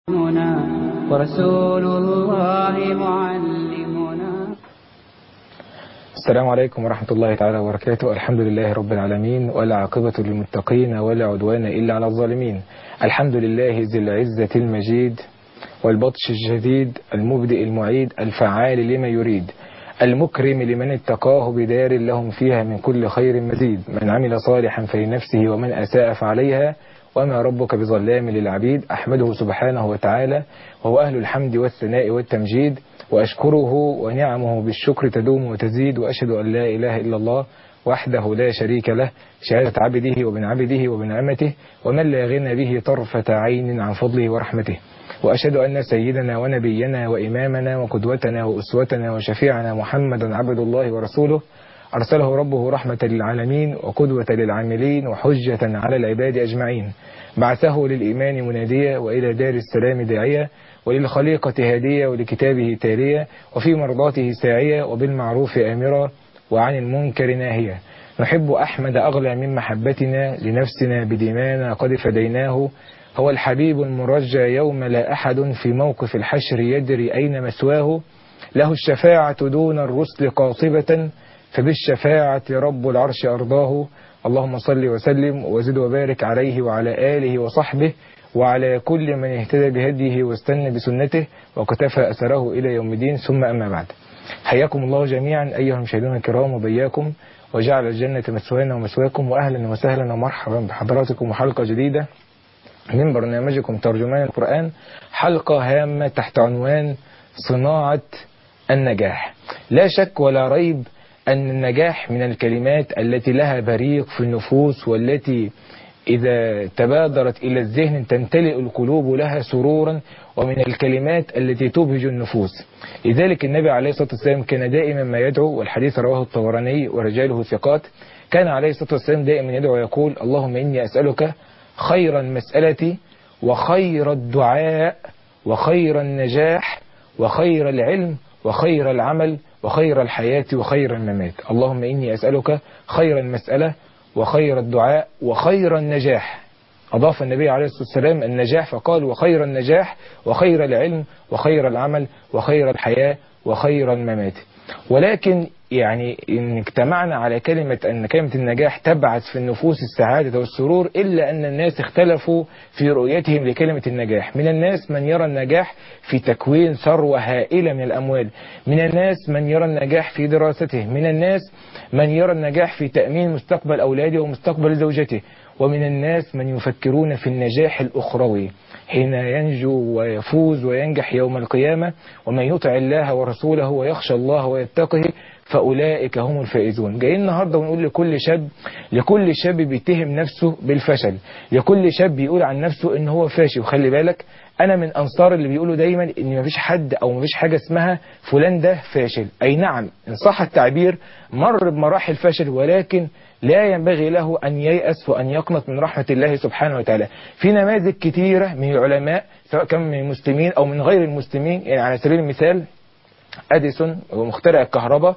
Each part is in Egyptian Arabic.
هنا ورسول الله معلمنا السلام عليكم ورحمة الله تعالى وبركاته الحمد لله رب العالمين ولا عاقبة للمتقين ولا عدوان إلا على الظالمين الحمد لله ذي العزة المجيد والبطش الجديد المبدئ المعيد الفعال لما يريد المكرم لمن اتقاه بدار لهم فيها من كل خير مزيد من عمل صالحا فلنفسه ومن أساء فعليها وما ربك بظلام للعبيد أحمده سبحانه وتعالى وهو أهل الحمد والثناء والتمجيد وأشكره ونعمه بالشكر تدوم وتزيد وأشهد أن لا إله إلا الله وحده لا شريك له شهادة عبده وبن عبده وبن أمته ومن لا غنى به طرفة عين عن فضله ورحمته وأشهد أن سيدنا ونبينا وإمامنا وقدوتنا وأسوتنا وشفيعنا محمدا عبد الله ورسوله أرسله ربه رحمة للعالمين وقدوة للعاملين وحجة على العباد أجمعين بعثه للإيمان مناديا وإلى دار السلام داعية وللخليقة هادية ولكتابه تالية وفي مرضاته ساعية وبالمعروف آمرا وعن المنكر ناهية نحب أحمد أغلى من محبتنا لنفسنا بدمانا قد فديناه هو الحبيب المرجى يوم لا أحد في موقف الحشر يدري أين مسواه له الشفاعة دون الرسل قاطبة فبالشفاعة رب العرش أرضاه اللهم صل وسلم وزد وبارك عليه وعلى آله وصحبه وعلى كل من اهتدى بهديه واستنى بسنته وكتفى أثره إلى يوم الدين ثم أما بعد حياكم الله جميعا أيها المشاهدون الكرام وبياكم وجعل الجنة مثوانا ومثواكم وأهلا وسهلا ومرحبا بحضراتكم وحلقة جديدة من برنامجكم ترجمان القرآن حلقة هامة تحت عنوان صناعة النجاح لا شك ولا ريب أن النجاح من الكلمات التي لها بريق في النفوس والتي إذا تبادرت إلى الذهن تمتلئ القلوب لها سرورا ومن الكلمات التي تبهج النفوس لذلك النبي عليه الصلاة والسلام كان دائما ما يدعو والحديث رواه الطبراني ورجاله ثقات كان عليه الصلاة والسلام دائما يدعو ويقول اللهم إني أسألك خير المسألة وخير الدعاء وخير النجاح وخير العلم وخير العمل وخير الحياة وخير الممات اللهم إني أسألك خير المسألة وخير الدعاء وخير النجاح أضاف النبي عليه الصلاة والسلام النجاح فقال وخير النجاح وخير العلم وخير العمل وخير الحياة وخير الممات ولكن يعني إن اجتمعنا على كلمة أن كلمة النجاح تبعث في النفوس السعادة والسرور إلا أن الناس اختلفوا في رؤيتهم لكلمة النجاح من الناس من يرى النجاح في تكوين ثروة هائلة من الأموال من الناس من يرى النجاح في دراسته من الناس من يرى النجاح في تأمين مستقبل أولاده ومستقبل زوجته ومن الناس من يفكرون في النجاح الأخروي حين ينجو ويفوز وينجح يوم القيامة ومن يطع الله ورسوله ويخشى الله ويتقه فأولئك هم الفائزون جايين النهاردة ونقول لكل شاب لكل شاب بيتهم نفسه بالفشل لكل شاب بيقول عن نفسه ان هو فاشل وخلي بالك انا من انصار اللي بيقولوا دايما ان مفيش حد او مفيش حاجة اسمها فلان ده فاشل اي نعم ان صح التعبير مر بمراحل فشل ولكن لا ينبغي له أن ييأس وأن يقنط من رحمة الله سبحانه وتعالى في نماذج كثيرة من العلماء سواء كان من المسلمين أو من غير المسلمين يعني على سبيل المثال أديسون ومخترع الكهرباء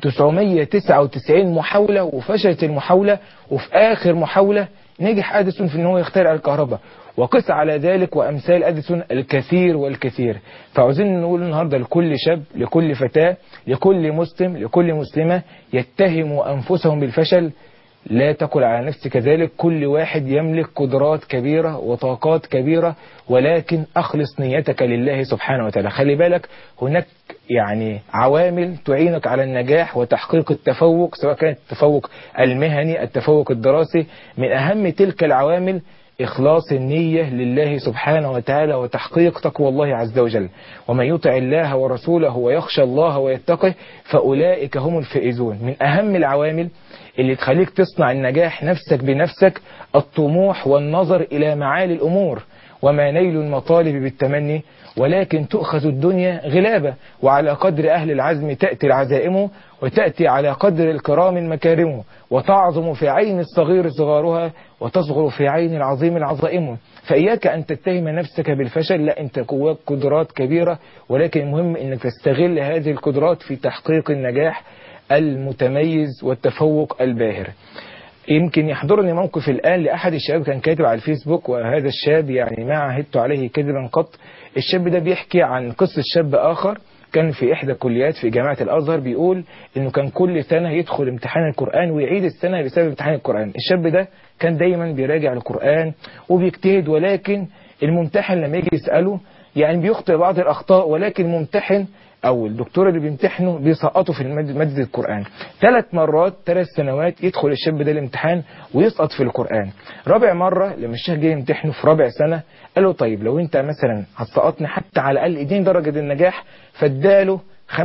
999 محاولة وفشلت المحاولة وفي آخر محاولة نجح أديسون في أنه يخترع الكهرباء وقس على ذلك وأمثال أديسون الكثير والكثير فعاوزين نقول النهاردة لكل شاب لكل فتاة لكل مسلم لكل مسلمة يتهموا أنفسهم بالفشل لا تقل على نفسك ذلك كل واحد يملك قدرات كبيرة وطاقات كبيرة ولكن أخلص نيتك لله سبحانه وتعالى خلي بالك هناك يعني عوامل تعينك على النجاح وتحقيق التفوق سواء كان التفوق المهني التفوق الدراسي من أهم تلك العوامل إخلاص النية لله سبحانه وتعالى وتحقيق تقوى الله عز وجل ومن يطع الله ورسوله ويخشى الله ويتقه فأولئك هم الفائزون من أهم العوامل اللي تخليك تصنع النجاح نفسك بنفسك الطموح والنظر إلى معالي الأمور وما نيل المطالب بالتمني ولكن تؤخذ الدنيا غلابة وعلى قدر أهل العزم تأتي العزائم وتأتي على قدر الكرام المكارم وتعظم في عين الصغير صغارها وتصغر في عين العظيم العظائم فإياك أن تتهم نفسك بالفشل لا أنت جواك قدرات كبيرة ولكن المهم أنك تستغل هذه القدرات في تحقيق النجاح المتميز والتفوق الباهر يمكن يحضرني موقف الآن لأحد الشباب كان كاتب على الفيسبوك وهذا الشاب يعني ما عهدت عليه كذبا قط الشاب ده بيحكي عن قصة شاب آخر كان في إحدى الكليات في جامعة الأزهر بيقول إنه كان كل سنة يدخل امتحان القرآن ويعيد السنة بسبب امتحان القرآن الشاب ده كان دايما بيراجع القرآن وبيجتهد ولكن الممتحن لما يجي يسأله يعني بيخطئ بعض الأخطاء ولكن الممتحن او الدكتور اللي بيمتحنه بيسقطه في المد- مادة القرآن ثلاث مرات ثلاث سنوات يدخل الشاب ده الامتحان ويسقط في القرآن رابع مرة لما الشيخ جه يمتحنه في رابع سنة قال له طيب لو انت مثلا هتسقطني حتى على الاقل اديني درجة النجاح فاداله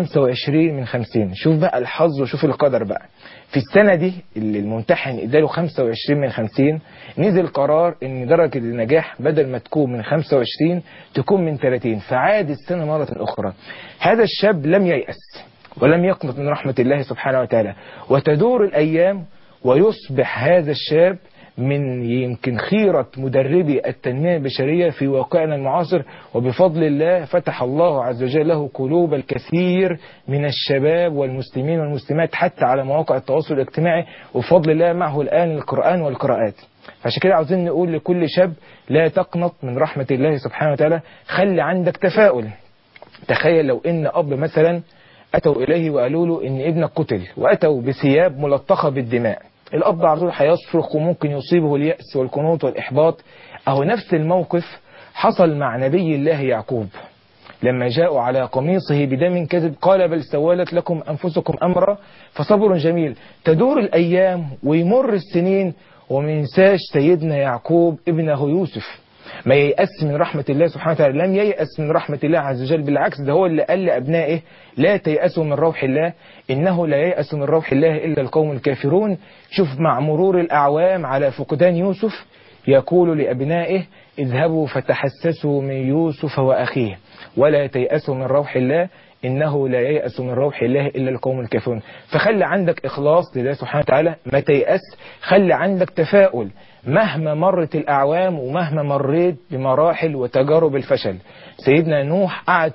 25 من 50 شوف بقى الحظ وشوف القدر بقى في السنة دي اللي الممتحن اداله 25 من 50 نزل قرار ان درجة النجاح بدل ما تكون من 25 تكون من 30 فعاد السنة مرة اخرى هذا الشاب لم ييأس ولم يقنط من رحمة الله سبحانه وتعالى وتدور الايام ويصبح هذا الشاب من يمكن خيرة مدربي التنمية البشرية في واقعنا المعاصر وبفضل الله فتح الله عز وجل له قلوب الكثير من الشباب والمسلمين والمسلمات حتى على مواقع التواصل الاجتماعي وبفضل الله معه الآن القرآن والقراءات عشان كده عاوزين نقول لكل شاب لا تقنط من رحمة الله سبحانه وتعالى خلي عندك تفاؤل تخيل لو ان اب مثلا اتوا اليه وقالوا له ان ابنك قتل واتوا بثياب ملطخه بالدماء الاب على طول هيصرخ وممكن يصيبه الياس والقنوط والاحباط اهو نفس الموقف حصل مع نبي الله يعقوب لما جاءوا على قميصه بدم كذب قال بل سولت لكم أنفسكم أمرا فصبر جميل تدور الأيام ويمر السنين وما ينساش سيدنا يعقوب ابنه يوسف ما ييأس من رحمة الله سبحانه وتعالى لم ييأس من رحمة الله عز وجل بالعكس ده هو اللي قال لأبنائه لا تيأسوا من روح الله إنه لا ييأس من روح الله إلا القوم الكافرون شوف مع مرور الأعوام على فقدان يوسف يقول لأبنائه اذهبوا فتحسسوا من يوسف وأخيه ولا تيأسوا من روح الله إنه لا ييأس من روح الله إلا القوم الكافرون فخلي عندك إخلاص لله سبحانه وتعالى ما تيأس خلي عندك تفاؤل مهما مرت الأعوام ومهما مريت بمراحل وتجارب الفشل سيدنا نوح قعد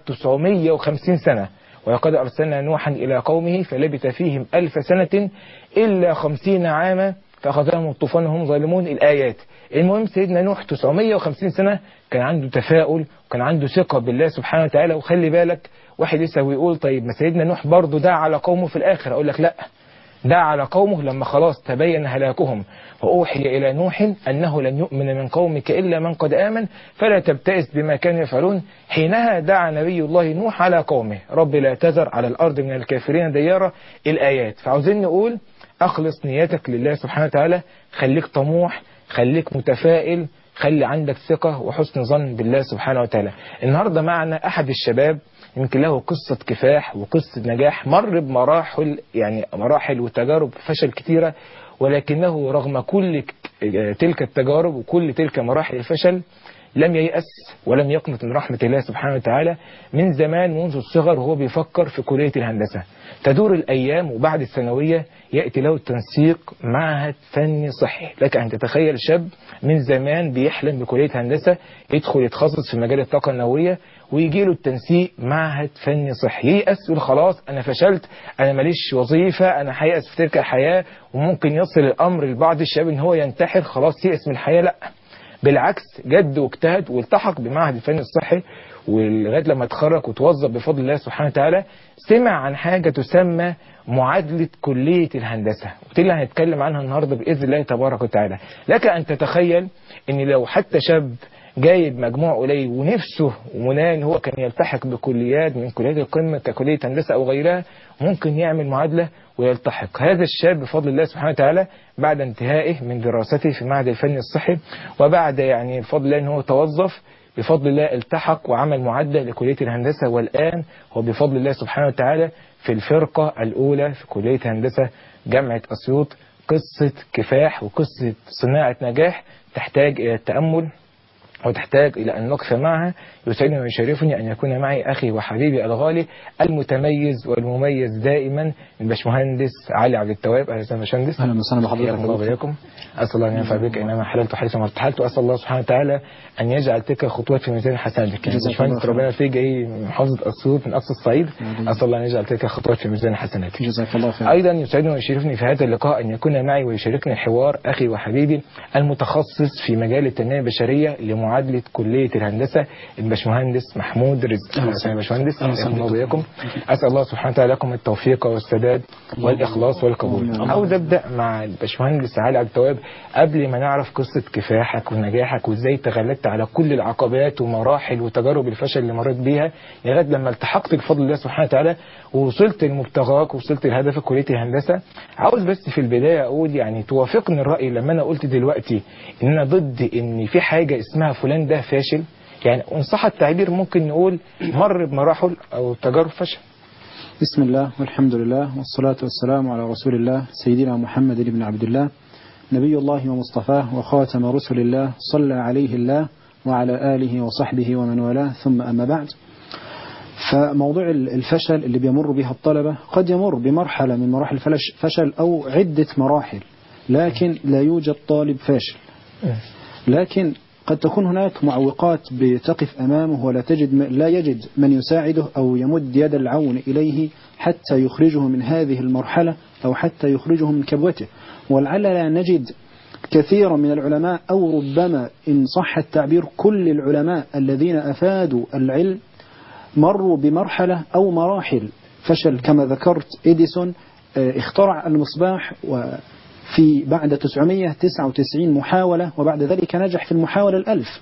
950 سنة ولقد أرسلنا نوحا إلى قومه فلبث فيهم ألف سنة إلا خمسين عاما فأخذهم الطوفان وهم ظالمون الآيات المهم سيدنا نوح 950 سنة كان عنده تفاؤل وكان عنده ثقة بالله سبحانه وتعالى وخلي بالك واحد يسأل ويقول طيب ما سيدنا نوح برضه دعا على قومه في الآخر أقول لك لا دعا على قومه لما خلاص تبين هلاكهم وأوحي إلى نوح أنه لن يؤمن من قومك إلا من قد آمن فلا تبتئس بما كانوا يفعلون حينها دعا نبي الله نوح على قومه رب لا تذر على الأرض من الكافرين ديارة الآيات فعاوزين نقول أخلص نيتك لله سبحانه وتعالى خليك طموح خليك متفائل خلي عندك ثقة وحسن ظن بالله سبحانه وتعالى النهاردة معنا أحد الشباب يمكن له قصة كفاح وقصة نجاح مر بمراحل يعني مراحل وتجارب فشل كتيرة ولكنه رغم كل تلك التجارب وكل تلك مراحل الفشل لم ييأس ولم يقنط من رحمة الله سبحانه وتعالى من زمان منذ الصغر وهو بيفكر في كلية الهندسة تدور الأيام وبعد الثانوية يأتي له التنسيق معهد فني صحي لك أن تتخيل شاب من زمان بيحلم بكلية هندسة يدخل يتخصص في مجال الطاقة النووية ويجي له التنسيق معهد فني صحي ييأس يقول خلاص أنا فشلت أنا ماليش وظيفة أنا هيأس في تلك الحياة وممكن يصل الأمر لبعض الشباب إن هو ينتحر خلاص يأس من الحياة لأ بالعكس جد واجتهد والتحق بمعهد الفن الصحي ولغايه لما اتخرج وتوظف بفضل الله سبحانه وتعالى سمع عن حاجه تسمى معادله كليه الهندسه ودي اللي هنتكلم عنها النهارده باذن الله تبارك وتعالى لك ان تتخيل ان لو حتى شاب جايب مجموع قليل ونفسه ومناه ان هو كان يلتحق بكليات من كليات القمه ككليه هندسه او غيرها ممكن يعمل معادله ويلتحق هذا الشاب بفضل الله سبحانه وتعالى بعد انتهائه من دراسته في معهد الفن الصحي وبعد يعني بفضل الله ان هو توظف بفضل الله التحق وعمل معدة لكلية الهندسة والآن هو بفضل الله سبحانه وتعالى في الفرقة الأولى في كلية هندسة جامعة أسيوط قصة كفاح وقصة صناعة نجاح تحتاج إلى التأمل وتحتاج إلى أن نقف معها يسعدني ويشرفني أن يكون معي أخي وحبيبي الغالي المتميز والمميز دائما الباشمهندس علي عبد التواب أهلا وسهلا باشمهندس اهلا وسهلا بحضرتك حياكم الله وبياكم أسأل الله أن ينفع بك إنما حللت حيث ما ارتحلت وأسأل الله سبحانه وتعالى أن يجعل تلك الخطوات في ميزان حسناتك يعني جزاك باشمهندس الله خير. ربنا فيه جاي من محافظة أسيوط من أقصى الصعيد آمين. أسأل الله أن يجعل تلك الخطوات في ميزان حسناتك جزاك الله خير أيضا يسعدني ويشرفني في هذا اللقاء أن يكون معي ويشاركني الحوار أخي وحبيبي المتخصص في مجال التنمية البشرية لمعادلة كلية الهندسة الباشمهندس محمود رزق أهلا وسهلا يا باشمهندس أهلا وسهلا حياكم الله بكم. وبياكم أسأل الله سبحانه وتعالى لكم التوفيق والسداد والإخلاص والقبول اللهم عاوز أبدأ مع الباشمهندس علي عبد التواب قبل ما نعرف قصة كفاحك ونجاحك وإزاي تغلبت على كل العقبات ومراحل وتجارب الفشل اللي مريت بيها لغاية لما التحقت بفضل الله سبحانه وتعالى ووصلت لمبتغاك ووصلت لهدفك كلية الهندسة عاوز بس في البداية أقول يعني توافقني الرأي لما أنا قلت دلوقتي إن أنا ضد إن في حاجة اسمها فلان ده فاشل يعني إن صح التعبير ممكن نقول مر بمراحل أو تجارب فشل بسم الله والحمد لله والصلاة والسلام على رسول الله سيدنا محمد بن عبد الله نبي الله ومصطفاه وخاتم رسل الله صلى عليه الله وعلى آله وصحبه ومن والاه ثم أما بعد فموضوع الفشل اللي بيمر بها الطلبة قد يمر بمرحلة من مراحل الفلش- فشل أو عدة مراحل لكن لا يوجد طالب فاشل لكن قد تكون هناك معوقات بتقف أمامه ولا تجد لا يجد من يساعده أو يمد يد العون إليه حتى يخرجه من هذه المرحلة أو حتى يخرجه من كبوته ولعل لا نجد كثيرا من العلماء أو ربما إن صح التعبير كل العلماء الذين أفادوا العلم مروا بمرحلة أو مراحل فشل كما ذكرت إديسون آه، اخترع المصباح وفي بعد 999 محاولة وبعد ذلك نجح في المحاولة الألف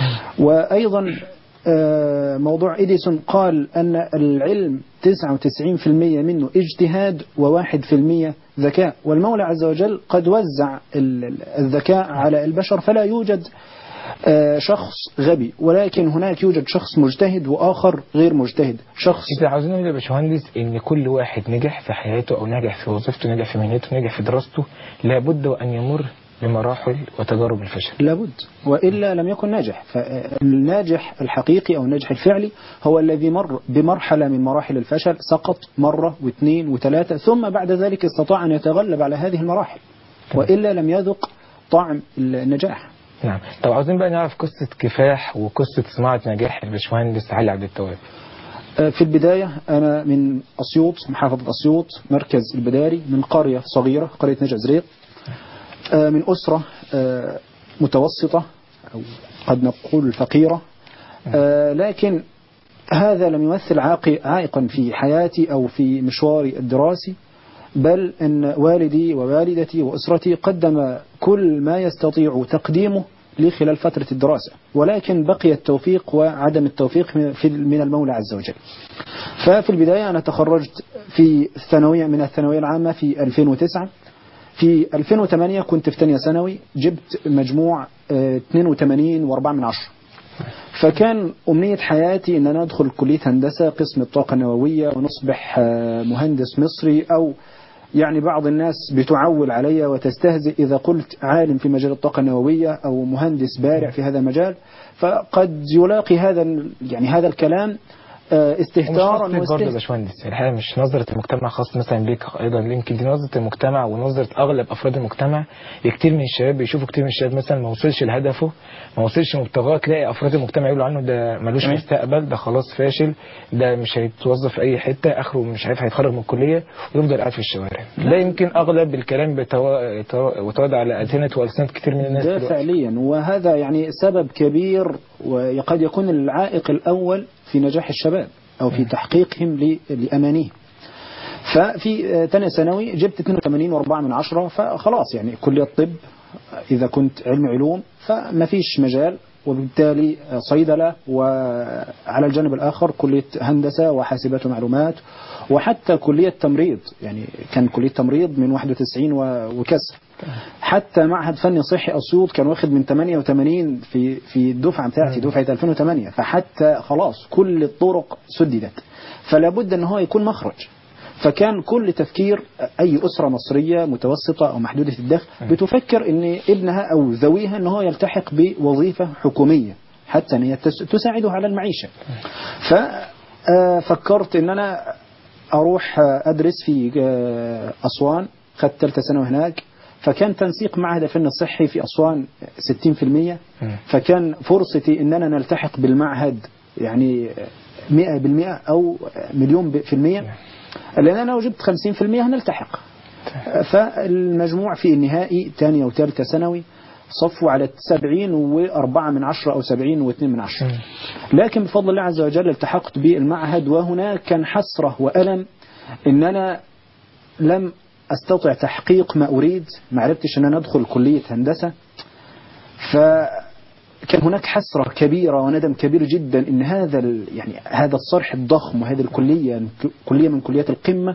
وأيضا آه، موضوع إديسون قال أن العلم 99% منه اجتهاد و1% ذكاء والمولى عز وجل قد وزع ال- ال- الذكاء على البشر فلا يوجد آه، شخص غبي ولكن هناك يوجد شخص مجتهد وآخر غير مجتهد شخص إذا عاوزين نقول يا باشمهندس إن كل واحد نجح في حياته أو نجح في وظيفته نجح في مهنته نجح في دراسته لابد وأن يمر بمراحل وتجارب الفشل لابد وإلا لم يكن ناجح فالناجح الحقيقي أو الناجح الفعلي هو الذي مر بمرحلة من مراحل الفشل سقط مرة واثنين وثلاثة ثم بعد ذلك استطاع أن يتغلب على هذه المراحل وإلا لم يذق طعم النجاح نعم طب عاوزين بقى نعرف قصة كفاح وقصة صناعة نجاح الباشمهندس علي عبد التواب آه، في البداية أنا من أسيوط محافظة أسيوط مركز البداري من قرية صغيرة قرية نجع زريق آه، من أسرة آه، متوسطة أو قد نقول فقيرة آه، لكن هذا لم يمثل عاقي- عائقا في حياتي أو في مشواري الدراسي بل أن والدي ووالدتي وأسرتي قدم كل ما يستطيع تقديمه لي خلال فترة الدراسة ولكن بقي التوفيق وعدم التوفيق من- في- من المولى عز وجل ففي البداية أنا تخرجت في الثانوية من الثانوية العامة في 2009 في 2008 كنت في ثانية ثانوي جبت مجموع آه، 82 و4 من عشرة فكان أمنية حياتي أن أنا أدخل كلية هندسة قسم الطاقة النووية ونصبح آه، مهندس مصري أو يعني بعض الناس بتعول علي وتستهزئ إذا قلت عالم في مجال الطاقة النووية أو مهندس بارع في هذا المجال فقد يلاقي هذا ال- يعني هذا الكلام آه، ومش استهتارا خاص بيك برضه يا واستهزاء باشمهندس الحقيقة مش نظرة المجتمع خاص مثلا بيك أيضا يمكن دي نظرة المجتمع ونظرة أغلب أفراد المجتمع كتير من الشباب بيشوفوا كتير من الشباب مثلا ما وصلش لهدفه ما وصلش مبتغاه تلاقي أفراد المجتمع يقولوا عنه ده ملوش تمام. مستقبل ده خلاص فاشل ده مش هيتوظف في أي حتة آخره مش عارف هيتخرج من الكلية ويفضل قاعد في الشوارع لا يمكن أغلب الكلام بيتوا- يتوا- يتواضع على ألسنة وألسنة كتير من الناس ده دلوقتي. فعليا وهذا يعني سبب كبير وقد يكون العائق الأول في نجاح الشباب أو في تحقيقهم ل- لأمانيهم ففي آه، ثانية ثانوي جبت 82 و4 من عشرة فخلاص يعني كلية طب إذا كنت علم علوم فما فيش مجال وبالتالي آه، صيدلة وعلى الجانب الآخر كلية هندسة وحاسبات ومعلومات وحتى كلية تمريض يعني كان كلية تمريض من 91 و- وكسر حتى معهد فني صحي أسيوط كان واخد من 88 في في الدفعة بتاعتي دفعة 2008 فحتى خلاص كل الطرق سددت فلا بد ان هو يكون مخرج فكان كل تفكير أي أسرة مصرية متوسطة أو محدودة الدخل بتفكر أن ابنها أو ذويها أنه هو يلتحق بوظيفة حكومية حتى أن هي تس- تساعده على المعيشة ففكرت أن أنا أروح آه، أدرس في آه، أسوان خدت ثالثة ثانوي هناك فكان تنسيق معهد الفن الصحي في أسوان 60% فكان فرصتي أن أنا نلتحق بالمعهد يعني 100% أو مليون ب- في المية لأن أنا لو جبت 50% هنلتحق فالمجموع في النهائي ثانية وثالثة ثانوي صفوا على 70 وأربعة من عشرة أو 70 واثنين من عشرة لكن بفضل الله عز وجل التحقت بالمعهد وهناك كان حسرة وألم إن أنا لم أستطع تحقيق ما أريد ما عرفتش أن أنا أدخل كلية هندسة فكان هناك حسرة كبيرة وندم كبير جدا إن هذا ال- يعني هذا الصرح الضخم وهذه الكلية كلية من كليات القمة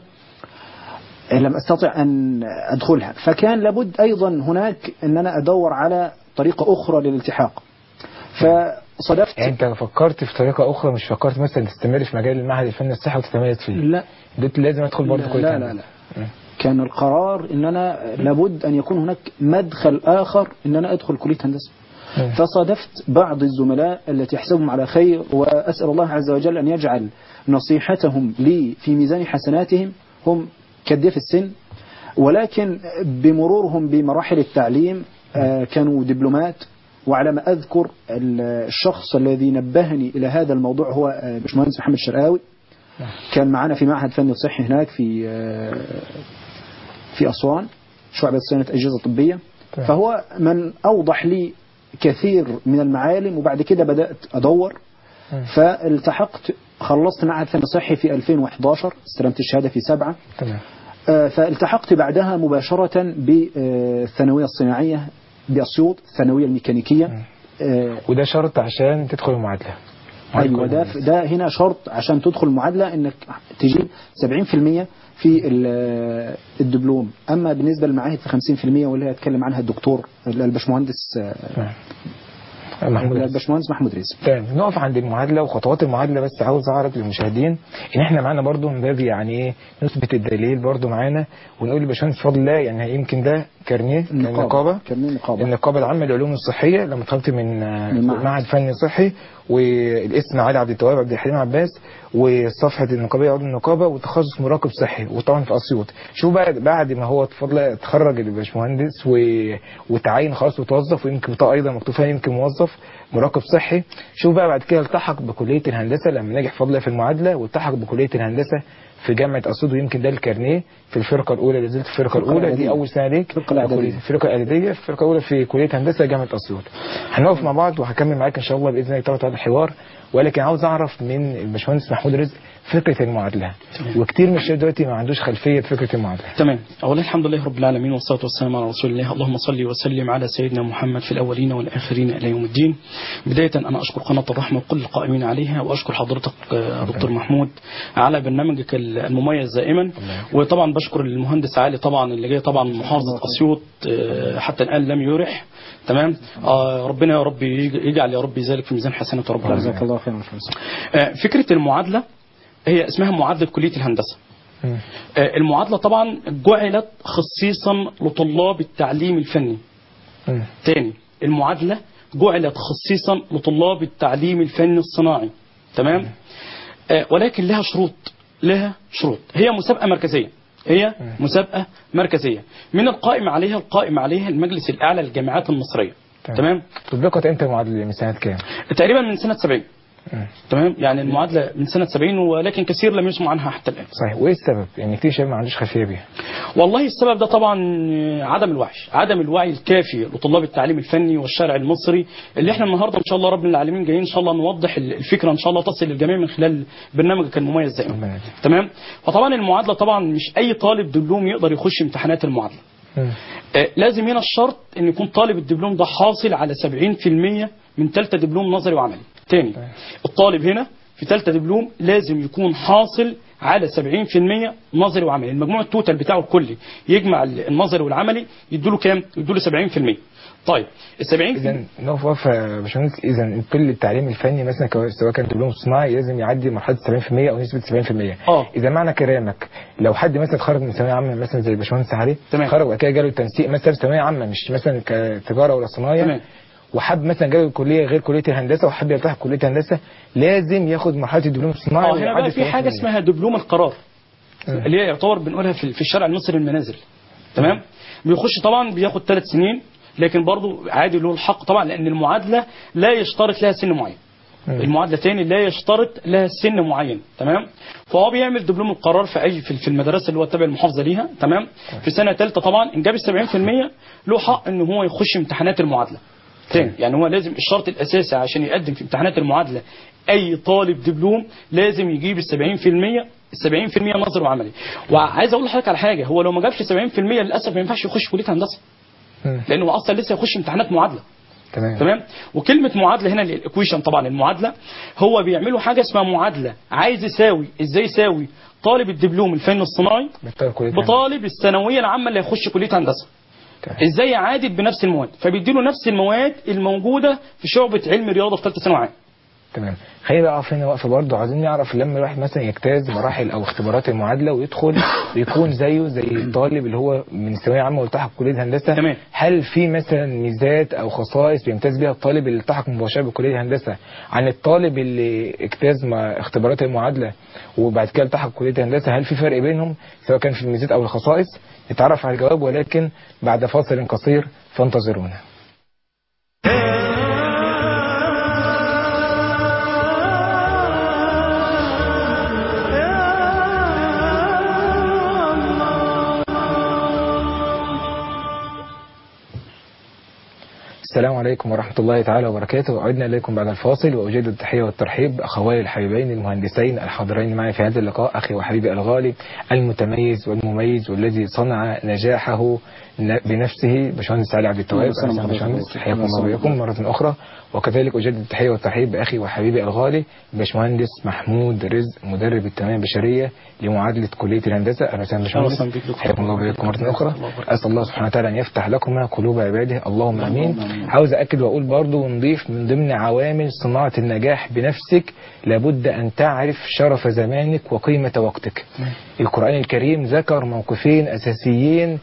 لم أستطع أن أدخلها فكان لابد أيضا هناك أن أنا أدور على طريقة أخرى للالتحاق فصدفت يعني انت فكرت في طريقه اخرى مش فكرت مثلا تستمر في مجال المعهد الفني الصحي وتتميز فيه لا قلت لازم ادخل برضه لا كليه لا, هندسة. لا, لا. كان القرار ان انا لابد ان يكون هناك مدخل اخر ان انا ادخل كليه هندسه مم. فصادفت بعض الزملاء التي احسبهم على خير واسال الله عز وجل ان يجعل نصيحتهم لي في ميزان حسناتهم هم كدي في السن ولكن بمرورهم بمراحل التعليم آه، كانوا دبلومات وعلى ما أذكر ال- الشخص الذي نبهني إلى هذا الموضوع هو آه، باشمهندس محمد شرقاوي كان معنا في معهد فني صحي هناك في آه، في أسوان شعبة صيانة أجهزة طبية تمام. فهو من أوضح لي كثير من المعالم وبعد كده بدأت أدور مم. فالتحقت خلصت معهد فني صحي في 2011 استلمت الشهادة في سبعة تمام آه، فالتحقت بعدها مباشرة بالثانوية الصناعية بأسيوط الثانوية الميكانيكية آه، وده شرط عشان تدخل المعادله معادلة ايوه ده كويس. ده هنا شرط عشان تدخل المعادله انك تجيب 70% في ال- الدبلوم اما بالنسبه للمعاهد في 50% واللي هيتكلم عنها الدكتور الباشمهندس آه، نعم. محمود الباشمهندس محمود رزق تمام نقف عند المعادله وخطوات المعادله بس عاوز اعرض للمشاهدين ان احنا معانا برضو من باب يعني ايه نثبت الدليل برضو معانا ونقول لباشمهندس بفضل الله يعني يمكن ده كارنيه النقابه كارنيه النقابه النقابه العامه للعلوم الصحيه لما اتخرجت من آه، من معهد. معهد فني صحي والاسم علي عبد التواب عبد الحليم عباس وصفحه النقابيه عضو النقابه وتخصص مراقب صحي وطبعا في اسيوط شوف بقى بعد ما هو اتفضل اتخرج الباشمهندس و... وتعين خلاص وتوظف ويمكن بطاقه ايضا مكتوب فيها يمكن موظف مراقب صحي شوف بقى بعد كده التحق بكليه الهندسه لما نجح فضلا في المعادله والتحق بكليه الهندسه في جامعه اسيوط ويمكن ده الكارنيه في الفرقه الاولى لازلت الفرقه الفرقة الاولى دي الإعدادية. اول سنه ليك الفرقة الإعدادية. الفرقه الاعداديه الفرقه الاولى في كليه هندسه جامعه اسيوط هنقف مع بعض وهكمل معاك ان شاء الله باذن الله تعالى هذا الحوار ولكن عاوز اعرف من الباشمهندس محمود رزق فكره المعادله وكتير من الشباب دلوقتي ما عندوش خلفيه فكره المعادله تمام اولا الحمد لله رب العالمين والصلاه والسلام على رسول الله اللهم صل وسلم على سيدنا محمد في الاولين والاخرين الى يوم الدين بدايه انا اشكر قناه الرحمه وكل القائمين عليها واشكر حضرتك آه، دكتور محمود على برنامجك المميز دائما وطبعا بشكر المهندس علي طبعا اللي جاي طبعا من محافظه اسيوط آه، حتى الان لم يرح تمام آه، ربنا يا رب يج- يجعل يا رب ذلك في ميزان حسنات رب العالمين جزاك الله خيرا يا باشمهندس. آه، فكره المعادله هي اسمها معادله كليه الهندسه مم. آه، المعادلة طبعا جعلت خصيصا لطلاب التعليم الفني مم. تاني المعادلة جعلت خصيصا لطلاب التعليم الفني الصناعي تمام آه، ولكن لها شروط لها شروط هي مسابقة مركزية هي مسابقة مركزية من القائم عليها القائم عليها المجلس الأعلى للجامعات المصرية تمام. تمام طبقت امتى المعادله من سنه كام؟ تقريبا من سنة 70 مم. تمام يعني المعادلة من سنة 70 ولكن كثير لم يسمع عنها حتى الآن صحيح وايه السبب؟ يعني كتير شباب ما عندوش خلفيه بيها والله السبب ده طبعا عدم الوعي عدم الوعي الكافي لطلاب التعليم الفني والشارع المصري اللي احنا النهارده ان شاء الله رب العالمين جايين ان شاء الله نوضح الفكره ان شاء الله تصل للجميع من خلال برنامجك المميز ربنا دائما يهديك. تمام فطبعا المعادله طبعا مش اي طالب دبلوم يقدر يخش امتحانات المعادله مم. آه، لازم هنا الشرط ان يكون طالب الدبلوم ده حاصل على 70% من ثالثه دبلوم نظري وعملي تاني الطالب هنا في ثالثه دبلوم لازم يكون حاصل على 70% نظري وعملي المجموع التوتال بتاعه الكلي يجمع النظري والعملي يدوله كام يدوله 70% طيب ال 70 اذا نقف وقفه يا باشمهندس اذا كل التعليم الفني مثلا كو- سواء كان دبلوم صناعي لازم يعدي مرحله 70% او نسبه 70% اه. اذا معنى كلامك لو حد مثلا اتخرج من ثانويه عامه مثلا زي باشمهندس علي تمام. اتخرج وبعد كده جاله تنسيق مثلا في ثانويه عامه مش مثلا كتجاره ولا صنايع تمام. وحب مثلا جاله كليه غير كليه الهندسه وحب يلتحق كليه الهندسه لازم ياخد مرحله الدبلوم الصناعي اه هنا بقى ويعدي في حاجه 70%. اسمها دبلوم القرار مم. اللي هي يعتبر بنقولها في في الشرع المصري المنازل تمام بيخش طبعا بياخد ثلاث سنين لكن برضه عادي له الحق طبعا لان المعادله لا يشترط لها سن معين مم. المعادله تاني لا يشترط لها سن معين تمام فهو بيعمل دبلوم القرار في اي في في المدرسه اللي هو تابع المحافظه ليها تمام في سنه ثالثه طبعا ان جاب ال 70% له حق ان هو يخش امتحانات المعادله تاني يعني هو لازم الشرط الاساسي عشان يقدم في امتحانات المعادله اي طالب دبلوم لازم يجيب ال 70% ال 70% نظري وعملي وعايز اقول لحضرتك على حاجه هو لو ما جابش 70% للاسف ما ينفعش يخش كليه هندسه مم. لانه اصلا لسه يخش امتحانات معادله تمام تمام وكلمه معادله هنا الايكويشن طبعا المعادله هو بيعملوا حاجه اسمها معادله عايز يساوي ازاي يساوي طالب الدبلوم الفني الصناعي بيختار كليه هندسة. بطالب الثانويه العامه اللي هيخش كليه هندسه تمام. ازاي يعادل بنفس المواد فبيديله نفس المواد الموجوده في شعبه علم رياضه في ثالثه ثانوي عام تمام خلينا بقى اقف هنا وقفه برضه عايزين نعرف لما الواحد مثلا يجتاز مراحل او اختبارات المعادله ويدخل ويكون زيه زي الطالب اللي هو من ثانويه عامه والتحق كليه هندسه تمام. هل في مثلا ميزات او خصائص بيمتاز بيها الطالب اللي التحق مباشره بكليه هندسه عن الطالب اللي اجتاز مع اختبارات المعادله وبعد كده التحق كليه هندسه هل في فرق بينهم سواء كان في الميزات او الخصائص نتعرف على الجواب ولكن بعد فاصل قصير فانتظرونا السلام عليكم ورحمة الله تعالى وبركاته وعدنا إليكم بعد الفاصل وأجيد التحية والترحيب بأخوي الحبيبين المهندسين الحاضرين معي في هذا اللقاء أخي وحبيبي الغالي المتميز والمميز والذي صنع نجاحه ن- بنفسه باشمهندس علي عبد التواب أهلا وسهلا أهلا باشمهندس بحضرتك. حياكم أهلا الله وسهلا وإياكم مرة أخرى وكذلك أجدد التحية والترحيب بأخي وحبيبي الغالي باشمهندس محمود رزق مدرب التنمية البشرية لمعادلة كلية الهندسة أهلا وسهلا أهلا باشمهندس وسهلا بك دكتور. حياكم الله وإياكم مرة أخرى الله يبارك. أسأل الله سبحانه وتعالى أن يفتح لكما قلوب عباده اللهم آمين اللهم آمين. عاوز أكد وأقول برضو ونضيف من ضمن عوامل صناعة النجاح بنفسك لابد أن تعرف شرف زمانك وقيمة وقتك القرآن الكريم ذكر موقفين أساسيين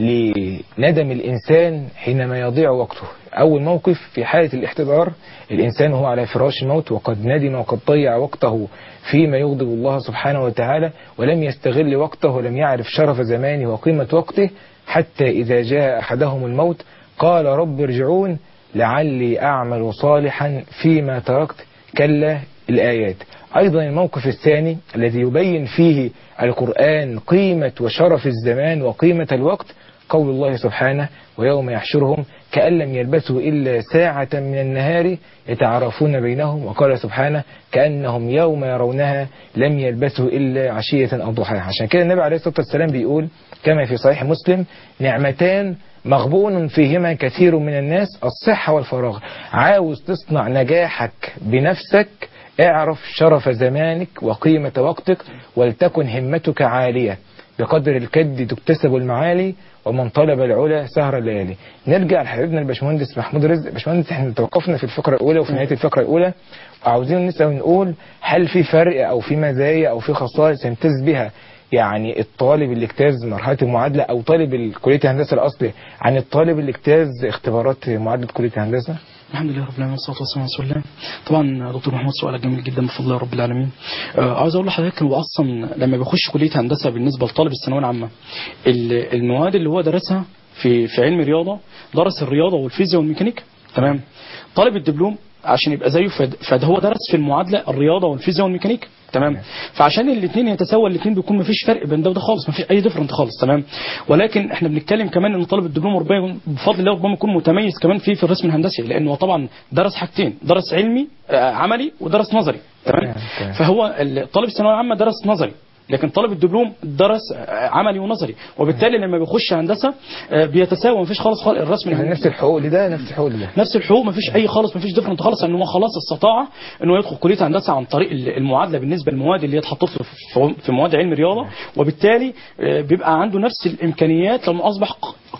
لندم الإنسان حينما يضيع وقته أول موقف في حالة الاحتضار الإنسان هو على فراش الموت وقد ندم وقد ضيع وقته فيما يغضب الله سبحانه وتعالى ولم يستغل وقته ولم يعرف شرف زمانه وقيمة وقته حتى إذا جاء أحدهم الموت قال رب ارجعون لعلي أعمل صالحا فيما تركت كلا الآيات أيضا الموقف الثاني الذي يبين فيه القرآن قيمة وشرف الزمان وقيمة الوقت قول الله سبحانه ويوم يحشرهم كأن لم يلبثوا إلا ساعة من النهار يتعارفون بينهم وقال سبحانه كأنهم يوم يرونها لم يلبثوا إلا عشية أو ضحاها عشان كده النبي عليه الصلاة والسلام بيقول كما في صحيح مسلم نعمتان مغبون فيهما كثير من الناس الصحة والفراغ عاوز تصنع نجاحك بنفسك اعرف شرف زمانك وقيمة وقتك ولتكن همتك عالية بقدر الكد تكتسب المعالي ومن طلب العلا سهر الليالي نرجع لحبيبنا الباشمهندس محمود رزق باشمهندس احنا توقفنا في الفقرة الأولى وفي نهاية الفقرة الأولى وعاوزين نسأل ونقول هل في فرق أو في مزايا أو في خصائص يمتاز بها يعني الطالب اللي اجتاز مرحلة المعادلة أو طالب كلية الهندسة الأصلي عن الطالب اللي اجتاز اختبارات معادلة كلية الهندسة الحمد لله رب العالمين والصلاه والسلام على رسول الله طبعا دكتور محمود سؤالك جميل جدا بفضل الله رب العالمين آه عاوز اقول لحضرتك هو اصلا لما بيخش كليه هندسه بالنسبه لطالب الثانويه العامه ال- المواد اللي هو درسها في في علم الرياضه درس الرياضه والفيزياء والميكانيكا تمام طالب الدبلوم عشان يبقى زيه فد- فهو درس في المعادله الرياضه والفيزياء والميكانيكا تمام فعشان الاثنين يتساوى الاثنين بيكون مفيش فرق بين ده وده خالص مفيش اي ديفرنت خالص تمام ولكن احنا بنتكلم كمان ان طالب الدبلوم ربما يكون- بفضل الله ربما يكون متميز كمان في في الرسم الهندسي لانه هو طبعا درس حاجتين درس علمي آه، عملي ودرس نظري تمام تمام، تمام. فهو ال- طالب الثانويه العامه درس نظري لكن طالب الدبلوم درس آه، عملي ونظري وبالتالي لما بيخش هندسه آه، بيتساوى مفيش خالص خالص الرسم يعني الهندسي نفس الحقوق لده نفس الحقوق لده نفس الحقوق مفيش اي خالص مفيش ديفرنت خالص ان هو خلاص استطاع ان هو يدخل كليه هندسه عن طريق المعادله بالنسبه للمواد اللي هي اتحطت له في- في مواد علم الرياضه وبالتالي آه، بيبقى عنده نفس الامكانيات لما اصبح ق-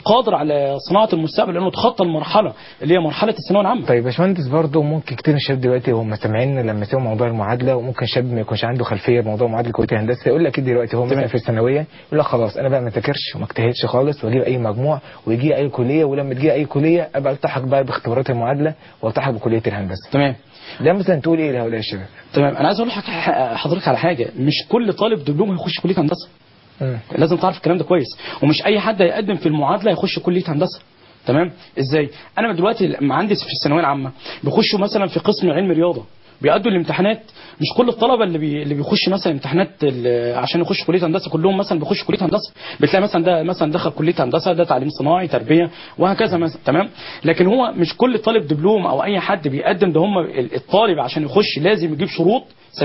قادر على صناعه المستقبل لانه تخطى المرحله اللي هي مرحله الثانويه العامه طيب يا باشمهندس برضه ممكن كتير من الشباب دلوقتي هم سامعين لما سمعوا موضوع المعادله وممكن شاب ما يكونش عنده خلفيه بموضوع معادله كليه الهندسه يقول لك اكيد دلوقتي هو مثلا في الثانويه يقول لك خلاص انا بقى ما اذاكرش وما اجتهدش خالص واجيب اي مجموع ويجي اي كليه ولما تجي اي كليه ابقى التحق بقى باختبارات المعادله والتحق بكليه الهندسه تمام ده مثلا تقول ايه لهؤلاء الشباب؟ تمام انا عايز اقول لحضرتك حضرتك على حاجه مش كل طالب دبلوم هيخش كليه هندسه مم. لازم تعرف الكلام ده كويس ومش اي حد هيقدم في المعادله يخش كليه هندسه تمام ازاي انا دلوقتي لما عندي في الثانويه العامه بيخشوا مثلا في قسم علم رياضه بيأدوا الامتحانات مش كل الطلبه اللي بي... اللي بيخش مثلا امتحانات ال... عشان يخش كليه هندسه كلهم مثلا بيخش كليه هندسه بتلاقي مثلا ده مثلا دخل كليه هندسه ده تعليم صناعي تربيه وهكذا مثلا تمام لكن هو مش كل طالب دبلوم او اي حد بيقدم ده هم ال- الطالب عشان يخش لازم يجيب شروط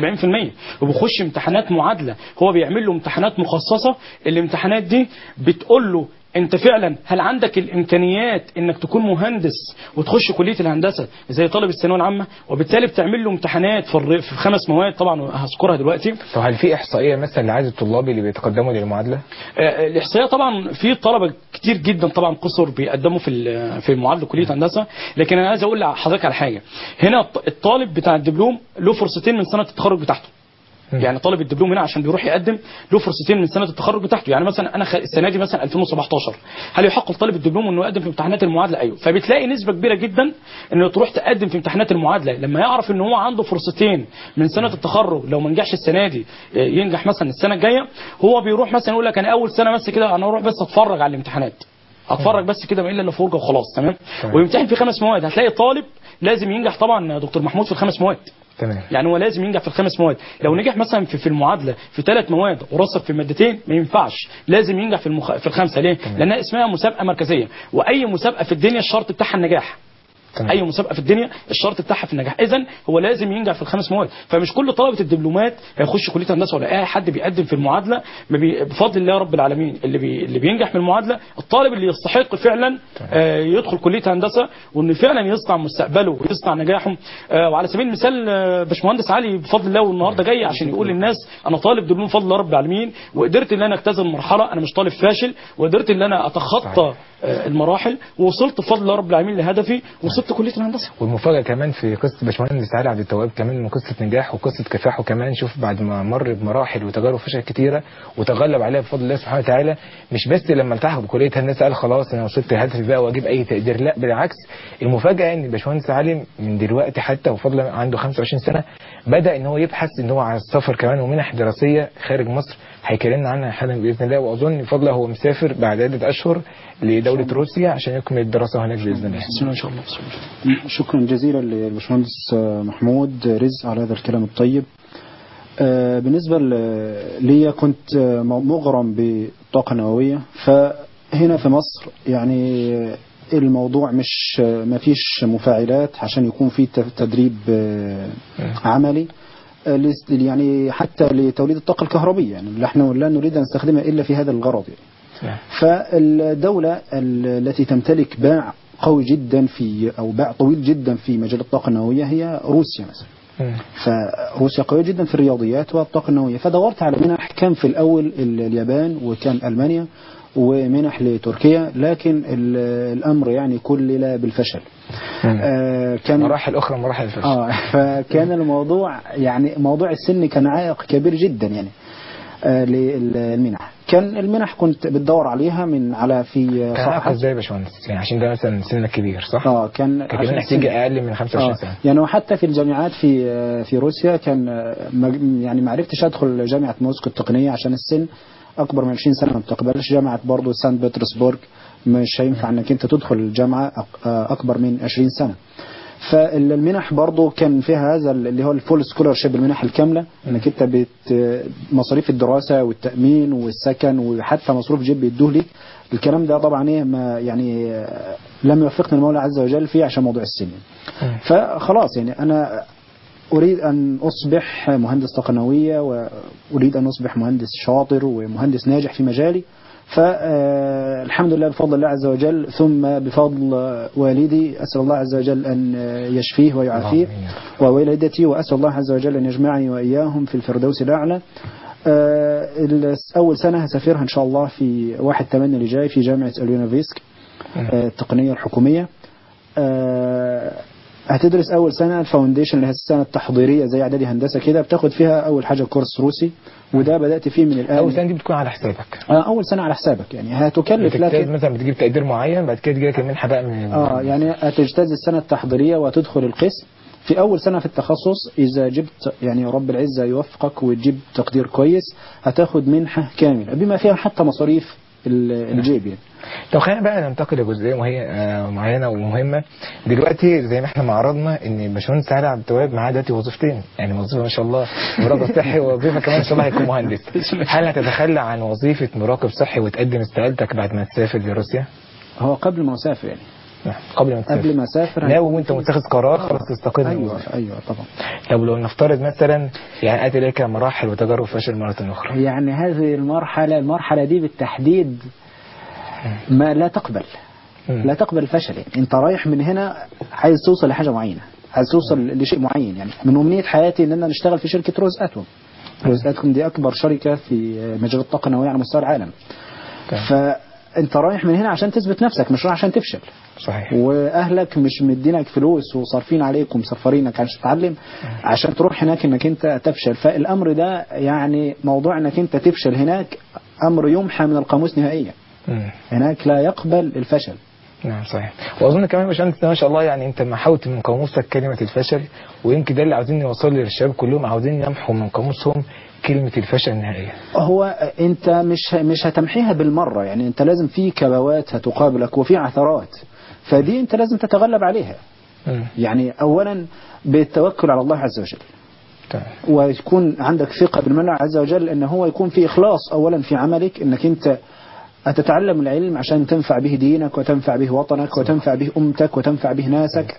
70% وبيخش امتحانات معادله هو بيعمل له امتحانات مخصصه الامتحانات دي بتقول له انت فعلا هل عندك الامكانيات انك تكون مهندس وتخش كليه الهندسه زي طالب الثانويه العامه وبالتالي بتعمل له امتحانات في, الر- في خمس مواد طبعا هذكرها دلوقتي طب هل في احصائيه مثلا لعدد الطلاب اللي بيتقدموا للمعادله؟ آه، الاحصائيه طبعا في طلبه كتير جدا طبعا قصر بيقدموا في ال- في معادله كليه هندسه لكن انا عايز اقول لحضرتك على حاجه هنا الط- الطالب بتاع الدبلوم له فرصتين من سنه التخرج بتاعته مم. يعني طالب الدبلوم هنا عشان بيروح يقدم له فرصتين من سنه التخرج بتاعته يعني مثلا انا خ- السنه دي مثلا 2017 هل يحق لطالب الدبلوم انه يقدم في امتحانات المعادله ايوه فبتلاقي نسبه كبيره جدا انه تروح تقدم في امتحانات المعادله لما يعرف ان هو عنده فرصتين من سنه التخرج لو ما نجحش السنه دي آه، ينجح مثلا السنه الجايه هو بيروح مثلا يقول لك انا اول سنه بس كده انا اروح بس اتفرج على الامتحانات اتفرج بس كده ما الا الا فرجه وخلاص تمام تمام. ويمتحن في خمس مواد هتلاقي طالب لازم ينجح طبعا يا دكتور محمود في الخمس مواد تمام يعني هو لازم ينجح في الخمس مواد لو نجح مثلا في, في المعادله في ثلاث مواد ورصد في مادتين ما ينفعش لازم ينجح في المخ... في الخمسه ليه لانها اسمها مسابقه مركزيه واي مسابقه في الدنيا الشرط بتاعها النجاح تمام. اي مسابقه في الدنيا الشرط بتاعها في النجاح اذا هو لازم ينجح في الخمس مواد فمش كل طلبه الدبلومات هيخش كليه هندسه ولا اي حد بيقدم في المعادله ما بي... بفضل الله رب العالمين اللي بي... اللي بينجح من المعادله الطالب اللي يستحق فعلا آه يدخل كليه هندسه وانه فعلا يصنع مستقبله ويصنع نجاحه آه وعلى سبيل المثال آه باشمهندس علي بفضل الله والنهارده جاي عشان يقول للناس انا طالب دبلوم بفضل الله رب العالمين وقدرت ان انا اجتاز المرحله انا مش طالب فاشل وقدرت ان انا اتخطى آه المراحل ووصلت بفضل الله رب العالمين لهدفي وصلت كليه الهندسه والمفاجاه كمان في قصه باشمهندس علي عبد التواب كمان انه قصه نجاح وقصه كفاح وكمان شوف بعد ما مر بمراحل وتجارب فشل كتيره وتغلب عليها بفضل الله سبحانه وتعالى مش بس لما التحق بكليه هندسه قال خلاص انا وصلت لهدفي بقى واجيب اي تقدير لا بالعكس المفاجاه ان باشمهندس علي من دلوقتي حتى وفضل الله عنده 25 سنه بدا ان هو يبحث ان هو على السفر كمان ومنح دراسيه خارج مصر هيكلمنا عنها حالا باذن الله واظن بفضل الله هو مسافر بعد عده اشهر لدوله روسيا عشان يكمل الدراسه هناك باذن الله بسم الله ان شاء الله بسم الله شكرا جزيلا للباشمهندس محمود رزق على هذا الكلام الطيب آه، بالنسبة ل- لي كنت آه، مغرم بالطاقة النووية فهنا في مصر يعني الموضوع مش ما فيش مفاعلات عشان يكون في ت- تدريب آه، عملي آه، لس- يعني حتى لتوليد الطاقة الكهربية يعني اللي احنا لا نريد أن نستخدمها إلا في هذا الغرض يعني. نعم. فالدولة ال- التي تمتلك باع قوي جدا في أو باع طويل جدا في مجال الطاقة النووية هي روسيا مثلا مم. فروسيا قوية جدا في الرياضيات والطاقة النووية فدورت على منح كان في الأول ال- اليابان وكان ألمانيا ومنح لتركيا لكن ال- الأمر يعني كلل بالفشل مم. آه كان مراحل اخرى مراحل الفشل اه فكان الموضوع يعني موضوع السن كان عائق كبير جدا يعني آه للمنح كان المنح كنت بتدور عليها من على في كان علاقة صفحة ازاي يا باشمهندس يعني عشان ده مثلا سنك كبير صح؟ اه كان كان عشان كمان السن. نتيجة اقل من 25 آه سنة يعني وحتى في الجامعات في في روسيا كان آه، ما- يعني ما عرفتش ادخل جامعه موسكو التقنيه عشان السن اكبر من 20 سنه ما بتقبلش جامعه برضه سان بطرسبورغ مش هينفع انك انت تدخل الجامعه أك- آه، اكبر من 20 سنه فالمنح برضه كان فيها هذا اللي هو الفول سكولارشيب المنح الكامله انك انت بت مصاريف الدراسه والتامين والسكن وحتى مصروف جيب بيدوه ليك الكلام ده طبعا ايه ما يعني آه، لم يوفقني المولى عز وجل فيه عشان موضوع السن فخلاص يعني انا اريد ان اصبح مهندس طاقه نوويه واريد ان اصبح مهندس شاطر ومهندس ناجح في مجالي فالحمد لله بفضل الله عز وجل ثم بفضل والدي اسال الله عز وجل ان يشفيه ويعافيه اللهم ووالدتي واسال الله عز وجل ان يجمعني واياهم في الفردوس الاعلى آه، ال- اول سنه هسافرها ان شاء الله في 1 8 اللي جاي في جامعه اليونافيسك آه، التقنية الحكومية آه، هتدرس أول سنة الفاونديشن اللي هي السنة التحضيرية زي إعدادي هندسة كده بتاخد فيها أول حاجة كورس روسي وده بدأت فيه من الآن اول سنه دي بتكون على حسابك آه، أول سنة على حسابك يعني هتكلف بتجتاز لك مثلا بتجيب تقدير معين بعد كده تجيلك المنحه بقى من اه يعني هتجتاز السنة التحضيرية وتدخل القسم في أول سنة في التخصص إذا جبت يعني رب العزة يوفقك وتجيب تقدير كويس هتاخد منحة كاملة بما فيها حتى مصاريف ال- الجيب يعني طب خلينا بقى ننتقل لجزئيه وهي آه، معينه ومهمه دلوقتي زي ما احنا ما عرضنا ان باشمهندس سعد عبد التواب معاه دلوقتي وظيفتين يعني وظيفه ما شاء الله مراقب صحي ووظيفه كمان ان شاء الله هيكون مهندس هل هتتخلى عن وظيفه مراقب صحي وتقدم استقالتك بعد ما تسافر لروسيا؟ هو قبل ما أسافر يعني نعم، قبل ما تسافر قبل ما أسافر ناوي وانت متخذ قرار خلاص تستقيل من أيوة الوظيفة. أيوة طبعا طب لو نفترض مثلا يعني اتي اليك مراحل وتجارب فشل مره اخرى يعني هذه المرحلة المرحلة دي بالتحديد ما لا تقبل مم. لا تقبل الفشل يعني انت رايح من هنا عايز توصل لحاجة معينة عايز توصل لشيء معين يعني من أمنية حياتي ان انا نشتغل في شركة روز اتوم روز اتوم دي اكبر شركة في مجال الطاقة النووية على مستوى العالم تمام. فانت رايح من هنا عشان تثبت نفسك مش رايح عشان تفشل صحيح واهلك مش مدينك فلوس وصارفين عليك ومسفرينك عشان تتعلم عشان تروح هناك انك انت تفشل فالامر ده يعني موضوع انك انت تفشل هناك امر يمحى من القاموس نهائيا مم. هناك لا يقبل الفشل نعم صحيح واظن كمان يا باشمهندس ما شاء الله يعني انت ما حاولت من قاموسك كلمه الفشل ويمكن ده اللي عاوزين نوصله للشباب كلهم عاوزين يمحوا من قاموسهم كلمه الفشل النهائيه هو انت مش مش هتمحيها بالمره يعني انت لازم في كبوات هتقابلك وفي عثرات فدي انت لازم تتغلب عليها مم. يعني اولا بالتوكل على الله عز وجل تمام ويكون عندك ثقة بالمولى عز وجل ان هو يكون في اخلاص اولا في عملك انك انت هتتعلم العلم عشان تنفع به دينك وتنفع به وطنك وتنفع به امتك وتنفع به ناسك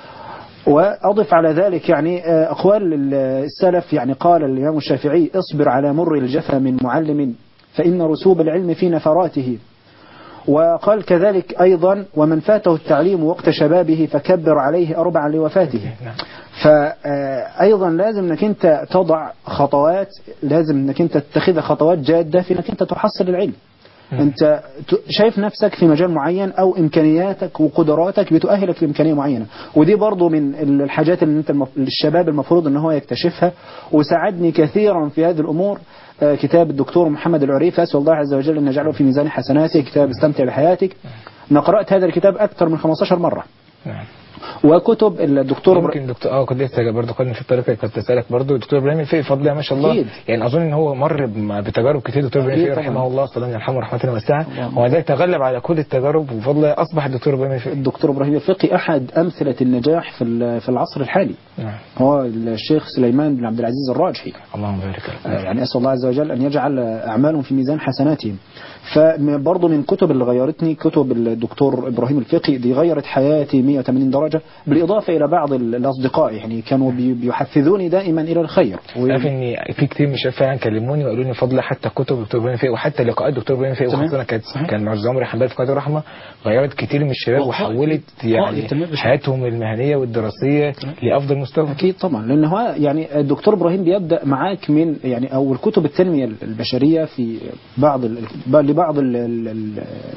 واضف على ذلك يعني آه، اقوال ال- السلف يعني قال الامام الشافعي اصبر على مر الجفا من معلم فان رسوب العلم في نفراته وقال كذلك أيضا ومن فاته التعليم وقت شبابه فكبر عليه أربعا لوفاته نعم فأيضا لازم أنك أنت تضع خطوات لازم أنك أنت تتخذ خطوات جادة في أنك أنت تحصل العلم أنت ت- شايف نفسك في مجال معين أو إمكانياتك وقدراتك بتؤهلك لإمكانية معينة ودي برضو من ال- الحاجات اللي أنت المف... الشباب المفروض أن هو يكتشفها وساعدني كثيرا في هذه الأمور آه، كتاب الدكتور محمد العريف أسأل الله عز وجل أن يجعله في ميزان حسناته كتاب استمتع بحياتك أنا قرأت هذا الكتاب أكثر من 15 مرة نعم وكتب الدكتور ممكن دكتور اه كنت لسه برضه كنا في الطريق كنت اسالك برضه الدكتور ابراهيم الفقي بفضل الله ما شاء الله أكيد. يعني اظن ان هو مر بم- بتجارب كتير دكتور ابراهيم أكيد الفقي طبعاً. رحمه الله صلى الله يرحمه رحمه واسعه اللهم. ومع ذلك تغلب على كل التجارب وبفضل الله اصبح الدكتور ابراهيم الفقي الدكتور إبراهيم الفقي أحد أمثلة النجاح في ال- في العصر الحالي نعم هو الشيخ سليمان بن عبد العزيز الراجحي اللهم بارك آه، لك يعني أسأل الله عز وجل أن يجعل أعمالهم في ميزان حسناتهم فبرضه من كتب اللي غيرتني كتب الدكتور إبراهيم الفقي دي غيرت حياتي 180 درجة بالإضافة إلى بعض ال- الأصدقاء يعني كانوا بي- بيحفزوني دائما إلى الخير و- عارف ان في كتير من الشباب فعلا كلموني وقالوا لي فضل حتى كتب دكتور ابراهيم الفقي وحتى لقاءات دكتور ابراهيم الفقي صحيح. وخاصه كانت صحيح. كان معز عمري حماد في قناه الرحمه غيرت كتير من الشباب والله وحولت يعني تمام بالشكل. حياتهم المهنيه والدراسيه لافضل مستوى أكيد طبعا لأن هو يعني الدكتور إبراهيم بيبدأ معاك من يعني أو الكتب التنمية البشرية في بعض ال- لبعض ال ال ال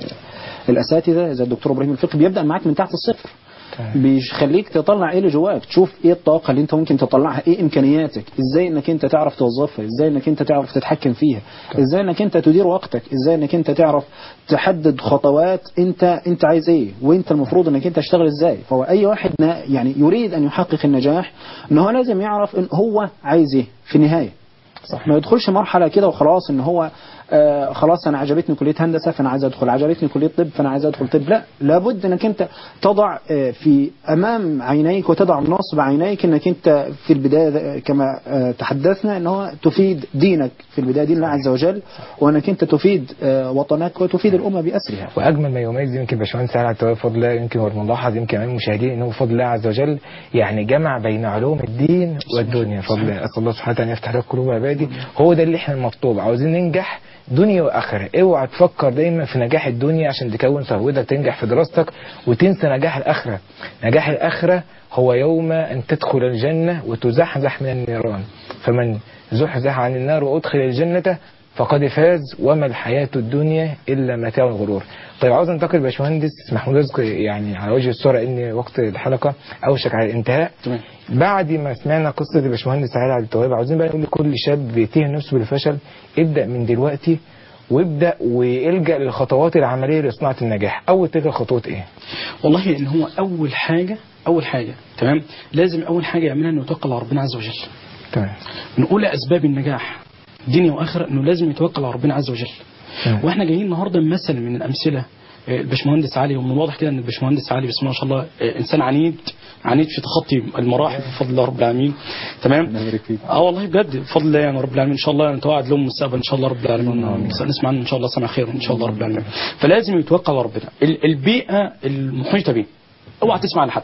الأساتذة زي الدكتور إبراهيم الفقي بيبدأ معاك من تحت الصفر تمام. بيخليك تطلع ايه اللي جواك تشوف ايه الطاقه اللي انت ممكن تطلعها ايه امكانياتك ازاي انك انت تعرف توظفها ازاي انك انت تعرف تتحكم فيها ازاي انك انت تدير وقتك ازاي انك انت تعرف تحدد خطوات انت انت عايز ايه وانت المفروض انك انت تشتغل ازاي فهو اي واحد نا- يعني يريد ان يحقق النجاح ان هو لازم يعرف ان هو عايز ايه في النهايه صح ما يدخلش مرحله كده وخلاص ان هو آه خلاص انا عجبتني كليه هندسه فانا عايز ادخل عجبتني كليه طب فانا عايز ادخل طب لا لابد انك انت تضع آه في امام عينيك وتضع نصب عينيك انك انت في البدايه كما آه تحدثنا ان هو تفيد دينك في البدايه دين الله عز وجل وانك انت تفيد آه وطنك وتفيد الامه باسرها واجمل ما يميز يمكن باشمهندس سعد عبد بفضل الله يمكن هو الملاحظ يمكن كمان المشاهدين انه بفضل الله عز وجل يعني جمع بين علوم الدين والدنيا بفضل الله اسال الله سبحانه وتعالى ان يفتح لك قلوب عبادي هو ده اللي احنا المطلوب عاوزين ننجح دنيا واخره اوعى تفكر دايما في نجاح الدنيا عشان تكون ثروتك تنجح في دراستك وتنسى نجاح الاخره نجاح الاخره هو يوم ان تدخل الجنه وتزحزح من النيران فمن زحزح عن النار وادخل الجنه فقد فاز وما الحياة الدنيا إلا متاع الغرور طيب عاوز انتقل باشمهندس محمود رزق يعني على وجه السرعة ان وقت الحلقة اوشك على الانتهاء تمام. بعد ما سمعنا قصة الباشمهندس علي عبد التواب عاوزين بقى نقول لكل شاب بيتهم نفسه بالفشل ابدأ من دلوقتي وابدأ والجأ للخطوات العملية لصناعة النجاح أول تلك الخطوات إيه؟ والله ان هو اول حاجه اول حاجه تمام لازم اول حاجه يعملها انه يتوكل على ربنا عز وجل تمام من اولى اسباب النجاح دنيا واخره انه لازم يتوكل على ربنا عز وجل مم. واحنا جايين النهارده مثل من الامثله آه، الباشمهندس علي ومن الواضح كده ان الباشمهندس علي بسم الله ما شاء الله آه، انسان عنيد عنيد في تخطي المراحل بفضل الله رب العالمين تمام اه والله بجد بفضل الله يعني رب العالمين ان شاء الله نتوعد لهم المستقبل ان شاء الله رب العالمين نسمع عنه ان شاء الله سمع خير ان شاء الله رب العالمين فلازم يتوكل على ربنا ال- البيئه المحيطه به اوعى تسمع لحد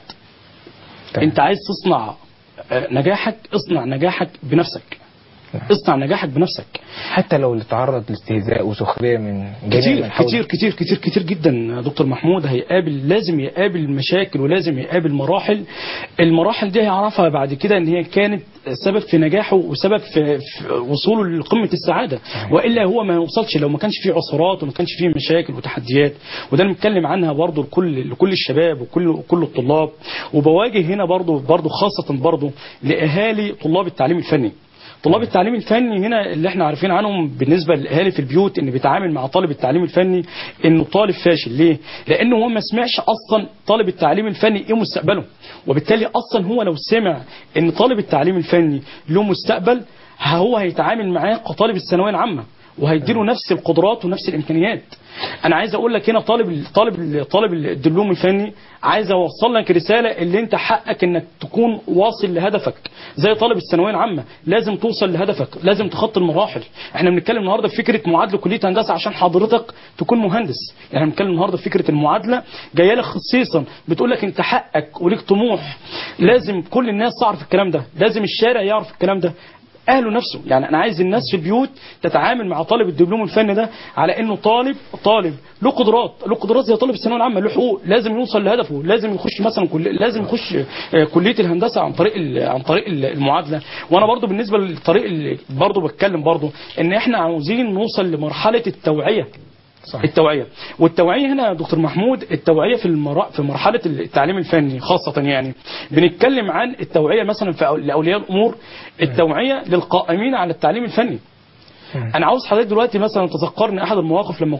تمام. انت عايز تصنع آه، نجاحك اصنع نجاحك بنفسك اصنع نجاحك بنفسك حتى لو تعرض لاستهزاء وسخرية من جميع كتير من حوله. كتير كتير كتير كتير جدا يا دكتور محمود هيقابل لازم يقابل مشاكل ولازم يقابل مراحل المراحل دي هيعرفها بعد كده ان هي كانت سبب في نجاحه وسبب في, في وصوله لقمه السعاده والا هو ما يوصلش لو ما كانش فيه عثرات وما كانش فيه مشاكل وتحديات وده انا بتكلم عنها برضو لكل لكل الشباب وكل كل الطلاب وبواجه هنا برضو برضو خاصه برضو لاهالي طلاب التعليم الفني طلاب التعليم الفني هنا اللي احنا عارفين عنهم بالنسبه للاهالي في البيوت ان بيتعامل مع طالب التعليم الفني انه طالب فاشل ليه؟ لانه هو ما سمعش اصلا طالب التعليم الفني ايه مستقبله وبالتالي اصلا هو لو سمع ان طالب التعليم الفني له مستقبل هو هيتعامل معاه كطالب الثانويه العامه وهيديله نفس القدرات ونفس الامكانيات انا عايز اقول لك هنا طالب طالب طالب الدبلوم الفني عايز اوصل لك رساله اللي انت حقك انك تكون واصل لهدفك زي طالب الثانويه العامه لازم توصل لهدفك لازم تخطي المراحل احنا بنتكلم النهارده في فكره معادله كليه هندسه عشان حضرتك تكون مهندس يعني احنا بنتكلم النهارده في فكره المعادله جايه لك خصيصا بتقول لك انت حقك وليك طموح لازم كل الناس تعرف الكلام ده لازم الشارع يعرف الكلام ده اهله نفسه يعني انا عايز الناس في البيوت تتعامل مع طالب الدبلوم الفني ده على انه طالب طالب له قدرات له قدرات زي طالب الثانويه العامه له حقوق لازم يوصل لهدفه لازم يخش مثلا كل لازم يخش آه، كليه الهندسه عن طريق ال- عن طريق ال- المعادله وانا برضو بالنسبه للطريق اللي برضو بتكلم برضو ان احنا عاوزين نوصل لمرحله التوعيه صحيح. التوعيه والتوعيه هنا يا دكتور محمود التوعيه في المرا... في مرحله التعليم الفني خاصه يعني بنتكلم عن التوعيه مثلا في أو... لاولياء الامور التوعيه للقائمين على التعليم الفني مم. انا عاوز حضرتك دلوقتي مثلا تذكرني احد المواقف لما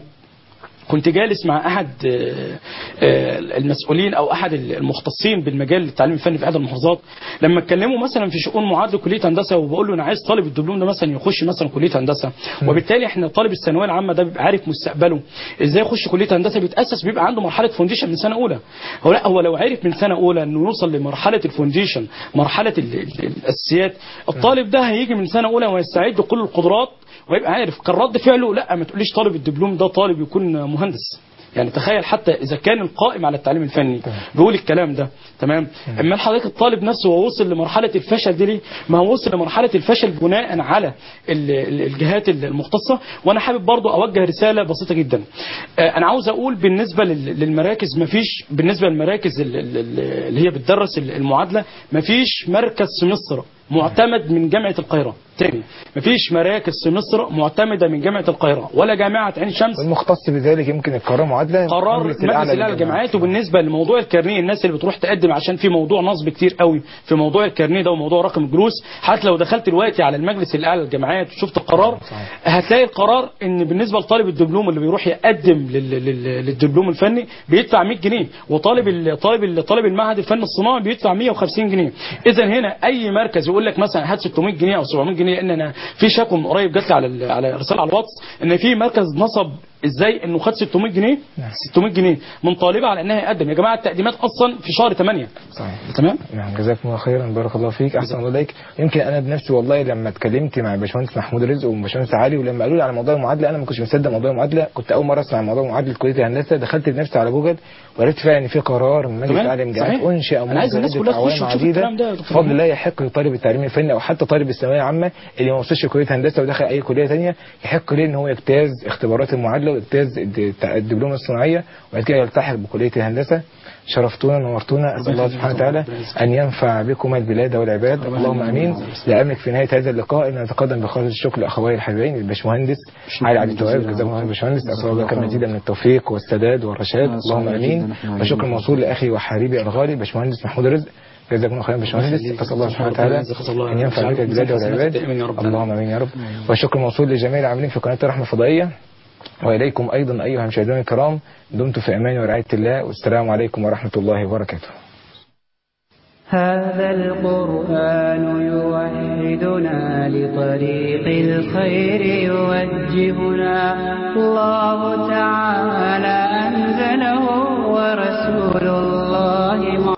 كنت جالس مع احد آه، آه، المسؤولين او احد المختصين بالمجال التعليم الفني في احد المحافظات لما اتكلموا مثلا في شؤون معادله كليه هندسه وبقول له انا عايز طالب الدبلوم ده مثلا يخش مثلا كليه هندسه وبالتالي احنا طالب الثانويه العامه ده بيبقى عارف مستقبله ازاي يخش كليه هندسه بيتاسس بيبقى عنده مرحله فونديشن من سنه اولى هو لا هو لو عرف من سنه اولى انه يوصل لمرحله الفونديشن مرحله ال- ال- الاساسيات الطالب ده هيجي من سنه اولى ويستعد كل القدرات ويبقى عارف كان رد فعله لا ما تقوليش طالب الدبلوم ده طالب يكون مهندس يعني تخيل حتى اذا كان القائم على التعليم الفني بيقول الكلام ده تمام اما حضرتك الطالب نفسه هو وصل لمرحله الفشل دي ليه ما هو وصل لمرحله الفشل بناء على ال- ال- الجهات المختصه وانا حابب برضو اوجه رساله بسيطه جدا آه، انا عاوز اقول بالنسبه لل- للمراكز ما فيش بالنسبه للمراكز ال- ال- ال- اللي هي بتدرس ال- المعادله ما فيش مركز في مصر معتمد من جامعة القاهرة تاني مفيش مراكز في مصر معتمدة من جامعة القاهرة ولا جامعة عين شمس والمختص بذلك يمكن القرار معادلة قرار مجلس الاعلى للجامعات وبالنسبه لموضوع الكارنيه الناس اللي بتروح تقدم عشان في موضوع نصب كتير قوي في موضوع الكارنيه ده وموضوع رقم الجلوس حتى لو دخلت دلوقتي على المجلس الاعلى للجامعات وشفت القرار هتلاقي القرار ان بالنسبه لطالب الدبلوم اللي بيروح يقدم لل- لل- للدبلوم الفني بيدفع 100 جنيه وطالب ال- طالب ال- طالب المعهد الفني الصناعي بيدفع 150 جنيه اذا هنا اي مركز يقول لك مثلا هات 600 جنيه او 700 جنيه لان انا في شكوى من قريب جات لي على ال- على رساله على الواتس ان في مركز نصب ازاي انه خد 600 جنيه 600 جنيه من طالبه على انها يقدم يا جماعه التقديمات اصلا في شهر 8 صحيح تمام نعم جزاكم الله خيرا بارك الله فيك احسن الله اليك يمكن انا بنفسي والله لما اتكلمت مع الباشمهندس محمود رزق والباشمهندس علي ولما قالوا لي على موضوع المعادله انا ما كنتش مصدق موضوع المعادله كنت اول مره اسمع موضوع معادله كليه الهندسه دخلت بنفسي على جوجل وعرفت فعلا ان في قرار من مجلس تمام، الاعلى للجامعات صحيح. انشئ أنا عايز الناس منذ كلها عدة تخش أعوام وتشوف عديدة الكلام ده يا دكتور بفضل محمود. الله يحق لطالب التعليم الفني او حتى طالب الثانويه العامه اللي ما وصلش كليه هندسه ودخل اي كليه ثانيه يحق ليه ان هو يجتاز اختبارات المعادله ياخد اجتياز الدبلومه الصناعيه وبعد كده يلتحق بكليه الهندسه شرفتونا ونورتونا اسال الله سبحانه وتعالى ان ينفع بكما البلاد والعباد اللهم امين لا املك في نهايه هذا اللقاء ان نتقدم بخالص الشكر لاخوي الحبيبين الباشمهندس علي عبد التواب جزاكم الله باشمهندس اسال الله لك المزيد من التوفيق والسداد والرشاد اللهم امين وشكر موصول لاخي وحبيبي الغالي باشمهندس محمود رزق جزاكم الله خيرا باشمهندس اسال الله سبحانه وتعالى ان ينفع بك البلاد والعباد اللهم امين يا رب والشكر موصول لجميع العاملين في قناه الرحمه الفضائيه وإليكم أيضا أيها المشاهدون الكرام دمتم في أمان ورعاية الله والسلام عليكم ورحمة الله وبركاته هذا القرآن يوحدنا لطريق الخير يوجهنا الله تعالى أنزله ورسول الله